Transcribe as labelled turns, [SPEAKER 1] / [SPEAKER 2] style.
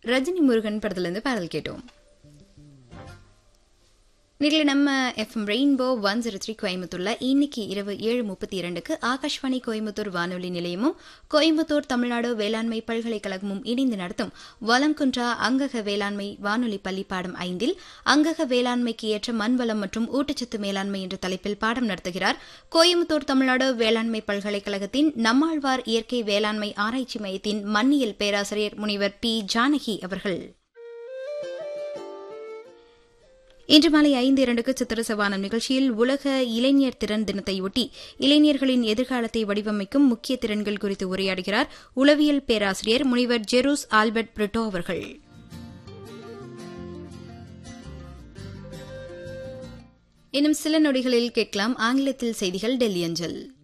[SPEAKER 1] ரஜினி முருகன் படத்துலேருந்து பாடல் கேட்டோம் நேரில் நம்ம FM rainbow one zero three கோயம்புத்தூர்ல இன்னைக்கு இரவு ஏழு முப்பத்தி இரண்டுக்கு ஆகாஷ்வாணி கோயம்புத்தூர் வானொலி நிலையமும் கோயம்புத்தூர் தமிழ்நாடு வேளாண்மை பல்கலைக்கழகமும் இணைந்து நடத்தும் வலம்குன்றா அங்கக வேளாண்மை வானொலி பள்ளி பாடம் ஐந்தில் அங்கக வேளாண்மைக்கு ஏற்ற மண்வளம் மற்றும் ஊட்டச்சத்து மேலாண்மை என்ற தலைப்பில் பாடம் நடத்துகிறார் கோயம்புத்தூர் தமிழ்நாடு வேளாண்மை பல்கலைக்கழகத்தின் நம்மாழ்வார் இயற்கை வேளாண்மை ஆராய்ச்சி மையத்தின் மண்ணியல் பேராசிரியர் முனிவர் பி ஜானகி அவர்கள் இன்று மாலை ஐந்து இரண்டுக்கு சித்திர சவானம் நிகழ்ச்சியில் உலக இளைஞர் திறன் தினத்தையொட்டி இளைஞர்களின் எதிர்காலத்தை வடிவமைக்கும் முக்கிய திறன்கள் குறித்து உரையாடுகிறார் உளவியல் பேராசிரியர் முனிவர் ஜெரூஸ் ஆல்பர்ட் பிரிட்டோ அவர்கள் இன்னும் சில நொடிகளில் கேட்கலாம் ஆங்கிலத்தில் செய்திகள் டெல்லி அஞ்சல்